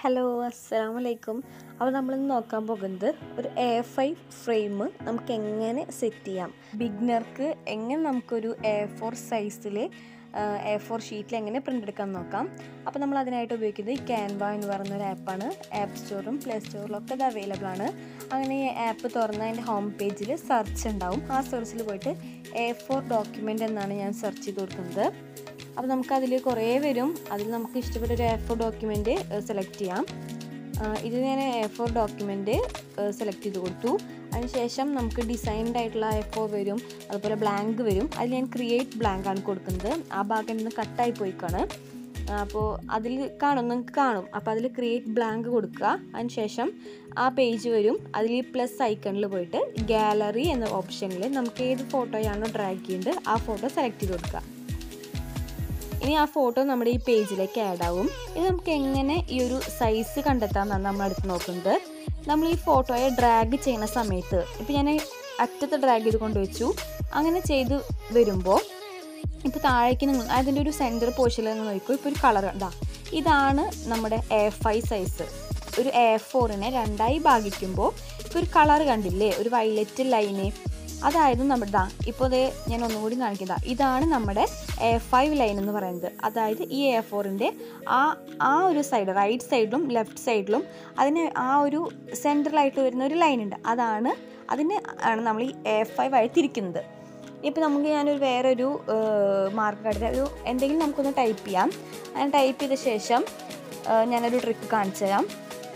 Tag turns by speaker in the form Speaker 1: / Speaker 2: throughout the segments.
Speaker 1: hello അസ്സാം വലൈക്കും അപ്പോൾ നമ്മളിന്ന് നോക്കാൻ പോകുന്നത് ഒരു എ ഫൈവ് ഫ്രെയിം നമുക്ക് എങ്ങനെ സെറ്റ് ചെയ്യാം ബിഗ്നർക്ക് എങ്ങനെ നമുക്കൊരു എ ഫോർ സൈസിൽ എ ഫോർ ഷീറ്റിൽ എങ്ങനെ പ്രിൻ്റ് എടുക്കാൻ നോക്കാം അപ്പോൾ നമ്മൾ അതിനായിട്ട് ഉപയോഗിക്കുന്നത് ഈ ക്യാൻവ എന്ന് പറയുന്ന ഒരു ആപ്പാണ് ആപ്പ് സ്റ്റോറും പ്ലേ സ്റ്റോറിലും ഒക്കെ ഇത് അവൈലബിൾ ആണ് അങ്ങനെ ഈ ആപ്പ് തുറന്ന് അതിൻ്റെ ഹോം പേജിൽ സെർച്ച് ഉണ്ടാവും ആ സെർച്ചിൽ പോയിട്ട് എ ഫോർ ഡോക്യുമെൻ്റ് എന്നാണ് ഞാൻ സെർച്ച് ചെയ്ത് കൊടുക്കുന്നത് അപ്പോൾ നമുക്കതിൽ കുറേ വരും അതിൽ നമുക്ക് ഇഷ്ടപ്പെട്ട ഒരു എ ഫോർ ഡോക്യുമെൻറ്റ് സെലക്ട് ചെയ്യാം ഇത് ഞാൻ എ ഫോർ ഡോക്യുമെൻറ്റ് സെലക്ട് ചെയ്ത് കൊടുത്തു അതിനുശേഷം നമുക്ക് ഡിസൈൻഡ് ആയിട്ടുള്ള എ ഫോർ വരും അതുപോലെ ബ്ലാങ്ക് വരും അതിൽ ഞാൻ ക്രിയേറ്റ് ബ്ലാങ്ക് ആണ് കൊടുക്കുന്നത് ആ ഭാഗം നിന്ന് കട്ടായി പോയിക്കാണ് അപ്പോൾ അതിൽ കാണും നിങ്ങൾക്ക് കാണും അപ്പോൾ അതിൽ ക്രിയേറ്റ് ബ്ലാങ്ക് കൊടുക്കുക അതിനുശേഷം ആ പേജ് വരും അതിൽ പ്ലസ് ഐക്കണിൽ പോയിട്ട് ഗാലറി എന്ന ഓപ്ഷനിൽ നമുക്ക് ഏത് ഫോട്ടോയാണോ ഡ്രാഗ് ചെയ്യേണ്ടത് ആ ഫോട്ടോ സെലക്ട് ചെയ്ത് കൊടുക്കുക ഇനി ആ ഫോട്ടോ നമ്മുടെ ഈ പേജിലേക്ക് ആഡ് ആവും ഇത് നമുക്ക് എങ്ങനെ ഈ ഒരു സൈസ് കണ്ടെത്താമെന്നാണ് നമ്മൾ അടുത്ത് നോക്കുന്നത് നമ്മൾ ഈ ഫോട്ടോയെ ഡ്രാഗ് ചെയ്യുന്ന സമയത്ത് ഇപ്പം ഞാൻ അറ്റത്ത് ഡ്രാഗ് ചെയ്ത് കൊണ്ടുവച്ചു അങ്ങനെ ചെയ്ത് വരുമ്പോൾ ഇപ്പോൾ താഴേക്ക് നിങ്ങൾ അതിൻ്റെ ഒരു സെൻറ്റർ പോർഷനിൽ നിങ്ങൾ നോക്കൂ ഇപ്പോൾ ഒരു കളർ ഇതാ ഇതാണ് നമ്മുടെ എ ഫൈവ് സൈസ് ഒരു എ ഫോറിനെ രണ്ടായി ഭാഗിക്കുമ്പോൾ ഇപ്പോൾ ഒരു കളർ കണ്ടില്ലേ ഒരു വയലറ്റ് ലൈന് അതായത് നമ്മുടെ ദാ ഇപ്പോൾ ദേ ഞാൻ ഒന്നുകൂടി കാണിക്കുന്നതാ ഇതാണ് നമ്മുടെ എ ഫൈവ് ലൈൻ എന്ന് പറയുന്നത് അതായത് ഈ എ ഫോറിൻ്റെ ആ ആ ഒരു സൈഡ് റൈറ്റ് സൈഡിലും ലെഫ്റ്റ് സൈഡിലും അതിന് ആ ഒരു സെൻട്രലായിട്ട് വരുന്ന ഒരു ലൈൻ ഉണ്ട് അതാണ് അതിന് ആണ് നമ്മൾ ഈ എ ഫൈവ് ആയി തിരിക്കുന്നത് ഇപ്പോൾ നമുക്ക് ഞാനൊരു വേറൊരു മാർക്ക് കാണിച്ച ഒരു എന്തെങ്കിലും നമുക്കൊന്ന് ടൈപ്പ് ചെയ്യാം അങ്ങനെ ടൈപ്പ് ചെയ്ത ശേഷം ഞാനൊരു ട്രിക്ക് കാണിച്ചു തരാം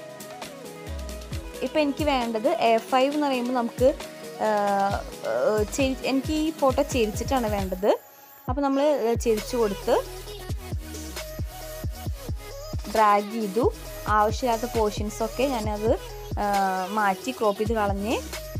Speaker 1: ഇപ്പോൾ എനിക്ക് വേണ്ടത് എ ഫൈവ് എന്ന് പറയുമ്പോൾ നമുക്ക് എനിക്ക് ഈ ഫോട്ടോ ചെരിച്ചിട്ടാണ് വേണ്ടത് അപ്പോൾ നമ്മൾ ചെരിച്ചു കൊടുത്ത് ഡ്രാഗ് ചെയ്തു ആവശ്യമില്ലാത്ത പോർഷൻസൊക്കെ ഞാനത് മാറ്റി ക്രോപ്പ് ചെയ്ത് കളഞ്ഞ്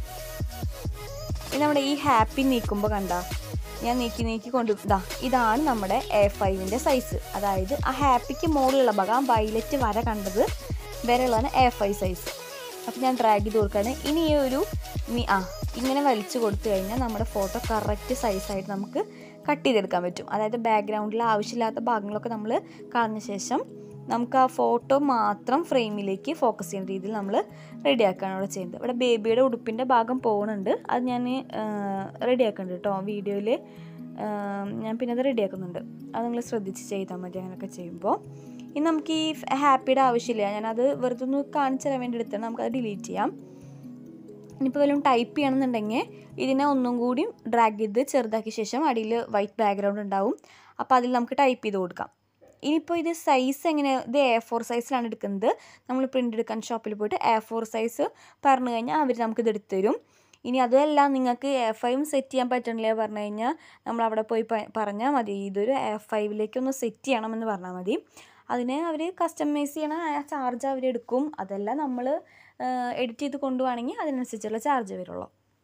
Speaker 1: ഇനി നമ്മുടെ ഈ ഹാപ്പി നീക്കുമ്പോൾ കണ്ട ഞാൻ നീക്കി നീക്കി കൊണ്ട് ഇതാ ഇതാണ് നമ്മുടെ എ ഫൈവിൻ്റെ സൈസ് അതായത് ആ ഹാപ്പിക്ക് മുകളിലുള്ള ഭാഗം ആ വയലറ്റ് വര കണ്ടത് വരെയുള്ളതാണ് എ ഫൈവ് സൈസ് അപ്പോൾ ഞാൻ ഡ്രാഗ് ചെയ്ത് കൊടുക്കുകയാണ് ഇനി ഈ ഒരു മീ ആ ഇങ്ങനെ വലിച്ചു കൊടുത്തു കഴിഞ്ഞാൽ നമ്മുടെ ഫോട്ടോ കറക്റ്റ് സൈസായിട്ട് നമുക്ക് കട്ട് ചെയ്തെടുക്കാൻ പറ്റും അതായത് ബാക്ക്ഗ്രൗണ്ടിൽ ആവശ്യമില്ലാത്ത ഭാഗങ്ങളൊക്കെ നമ്മൾ കളഞ്ഞ ശേഷം നമുക്ക് ആ ഫോട്ടോ മാത്രം ഫ്രെയിമിലേക്ക് ഫോക്കസ് ചെയ്യുന്ന രീതിയിൽ നമ്മൾ റെഡിയാക്കുകയാണ് അവിടെ ചെയ്യുന്നത് ഇവിടെ ബേബിയുടെ ഉടുപ്പിൻ്റെ ഭാഗം പോകുന്നുണ്ട് അത് ഞാൻ റെഡിയാക്കുന്നുണ്ട് കേട്ടോ വീഡിയോയിൽ ഞാൻ പിന്നെ അത് റെഡിയാക്കുന്നുണ്ട് അത് നിങ്ങൾ ശ്രദ്ധിച്ച് ചെയ്താൽ മതി അങ്ങനെയൊക്കെ ചെയ്യുമ്പോൾ ഇനി നമുക്ക് ഈ ഹാപ്പിയുടെ ആവശ്യമില്ല ഞാനത് വെറുതെ ഒന്ന് കാണിച്ചു തരാൻ വേണ്ടി എടുത്തിട്ട് നമുക്കത് ഡിലീറ്റ് ചെയ്യാം ഇനിയിപ്പോൾ വല്ലതും ടൈപ്പ് ചെയ്യണമെന്നുണ്ടെങ്കിൽ ഇതിനെ ഒന്നും കൂടി ഡ്രാഗ് ചെയ്ത് ചെറുതാക്കിയ ശേഷം അടിയിൽ വൈറ്റ് ബാക്ക്ഗ്രൗണ്ട് ഉണ്ടാവും അപ്പോൾ അതിൽ നമുക്ക് ടൈപ്പ് ചെയ്ത് കൊടുക്കാം ഇനിയിപ്പോൾ ഇത് സൈസ് എങ്ങനെ ഇത് എ ഫോർ സൈസിലാണ് എടുക്കുന്നത് നമ്മൾ പ്രിൻ്റ് എടുക്കാൻ ഷോപ്പിൽ പോയിട്ട് എ ഫോർ സൈസ് പറഞ്ഞു കഴിഞ്ഞാൽ അവർ നമുക്കിത് എടുത്തു തരും ഇനി അതുമല്ല നിങ്ങൾക്ക് എ ഫൈവും സെറ്റ് ചെയ്യാൻ പറ്റണില്ല പറഞ്ഞു കഴിഞ്ഞാൽ നമ്മൾ അവിടെ പോയി പറഞ്ഞാൽ മതി ഇതൊരു എ ഫൈവിലേക്ക് ഒന്ന് സെറ്റ് ചെയ്യണമെന്ന് പറഞ്ഞാൽ മതി അതിന് അവർ കസ്റ്റമൈസ് ചെയ്യണ ആ ചാർജ് അവർ എടുക്കും അതല്ല നമ്മൾ എഡിറ്റ് ചെയ്ത് കൊണ്ടുപോവാണെങ്കിൽ അതിനനുസരിച്ചുള്ള ചാർജ് വരുള്ളൂ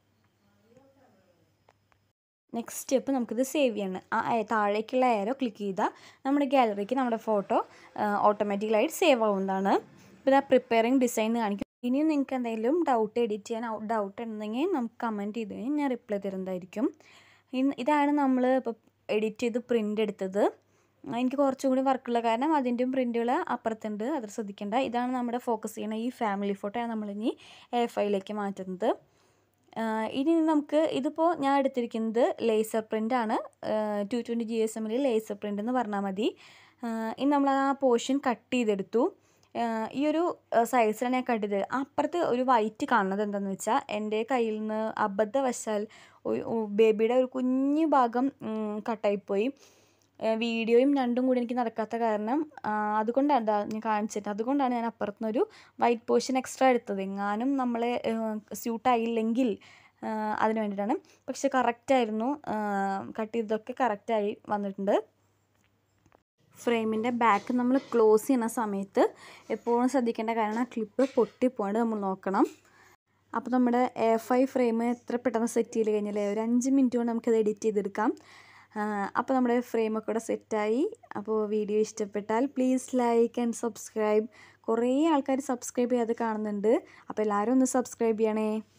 Speaker 1: നെക്സ്റ്റ് സ്റ്റെപ്പ് നമുക്കിത് സേവ് ചെയ്യണം ആ താഴേക്കുള്ള ഏരോ ക്ലിക്ക് ചെയ്താൽ നമ്മുടെ ഗാലറിക്ക് നമ്മുടെ ഫോട്ടോ ഓട്ടോമാറ്റിക്കലായിട്ട് സേവ് ആവുന്നതാണ് ഇപ്പോൾ ഇതാ പ്രിപ്പയറിങ് ഡിസൈൻ കാണിക്കും ഇനിയും നിങ്ങൾക്ക് എന്തെങ്കിലും ഡൗട്ട് എഡിറ്റ് ചെയ്യാൻ ഡൗട്ട് ഉണ്ടെങ്കിൽ നമുക്ക് കമൻറ്റ് ചെയ്ത് കഴിഞ്ഞാൽ ഞാൻ റിപ്ലൈ തരുന്നതായിരിക്കും ഇതാണ് നമ്മൾ ഇപ്പോൾ എഡിറ്റ് ചെയ്ത് പ്രിൻ്റ് എടുത്തത് എനിക്ക് കുറച്ചും കൂടി വർക്കുള്ള കാരണം അതിൻ്റെയും പ്രിൻറ്റുകൾ അപ്പുറത്തുണ്ട് അത് ശ്രദ്ധിക്കേണ്ട ഇതാണ് നമ്മുടെ ഫോക്കസ് ചെയ്യുന്ന ഈ ഫാമിലി ഫോട്ടോയാണ് നമ്മളിനി എ ഫൈവിലേക്ക് മാറ്റുന്നത് ഇനി നമുക്ക് ഇതിപ്പോൾ ഞാൻ എടുത്തിരിക്കുന്നത് ലേസർ പ്രിൻ്റാണ് ടു ട്വൻറ്റി ജി എസ് എമ്മിൽ ലേസർ പ്രിൻ്റ് എന്ന് പറഞ്ഞാൽ മതി ഇനി നമ്മൾ ആ പോർഷൻ കട്ട് ചെയ്തെടുത്തു ഈ ഒരു സൈസിലാണ് ഞാൻ കട്ട് ചെയ്തത് അപ്പുറത്ത് ഒരു വൈറ്റ് കാണുന്നത് എന്താണെന്ന് വെച്ചാൽ എൻ്റെ കയ്യിൽ നിന്ന് അബദ്ധവശാൽ ബേബിയുടെ ഒരു കുഞ്ഞു ഭാഗം കട്ടായിപ്പോയി വീഡിയോയും രണ്ടും കൂടി എനിക്ക് നടക്കാത്ത കാരണം അതുകൊണ്ടാണ് ഞാൻ കാണിച്ചിട്ട് അതുകൊണ്ടാണ് ഞാൻ അപ്പുറത്തുനിന്നൊരു വൈറ്റ് പോർഷൻ എക്സ്ട്രാ എടുത്തത് എങ്ങാനും നമ്മളെ സ്യൂട്ടായില്ലെങ്കിൽ അതിന് വേണ്ടിയിട്ടാണ് പക്ഷെ കറക്റ്റായിരുന്നു കട്ട് ചെയ്തതൊക്കെ കറക്റ്റായി വന്നിട്ടുണ്ട് ഫ്രെയിമിൻ്റെ ബാക്ക് നമ്മൾ ക്ലോസ് ചെയ്യുന്ന സമയത്ത് എപ്പോഴും ശ്രദ്ധിക്കേണ്ട കാരണം ആ ക്ലിപ്പ് പൊട്ടിപ്പോണ്ട് നമ്മൾ നോക്കണം അപ്പോൾ നമ്മുടെ എ ഫൈവ് ഫ്രെയിം എത്ര പെട്ടെന്ന് സെറ്റ് ചെയ്ത് കഴിഞ്ഞാൽ ഒരു അഞ്ച് മിനിറ്റ് കൊണ്ട് നമുക്കത് എഡിറ്റ് ചെയ്തെടുക്കാം അപ്പോൾ നമ്മുടെ ഫ്രെയിമൊക്കെ ഇവിടെ സെറ്റായി അപ്പോൾ വീഡിയോ ഇഷ്ടപ്പെട്ടാൽ പ്ലീസ് ലൈക്ക് ആൻഡ് സബ്സ്ക്രൈബ് കുറേ ആൾക്കാർ സബ്സ്ക്രൈബ് ചെയ്യാതെ കാണുന്നുണ്ട് അപ്പോൾ എല്ലാവരും ഒന്ന് സബ്സ്ക്രൈബ് ചെയ്യണേ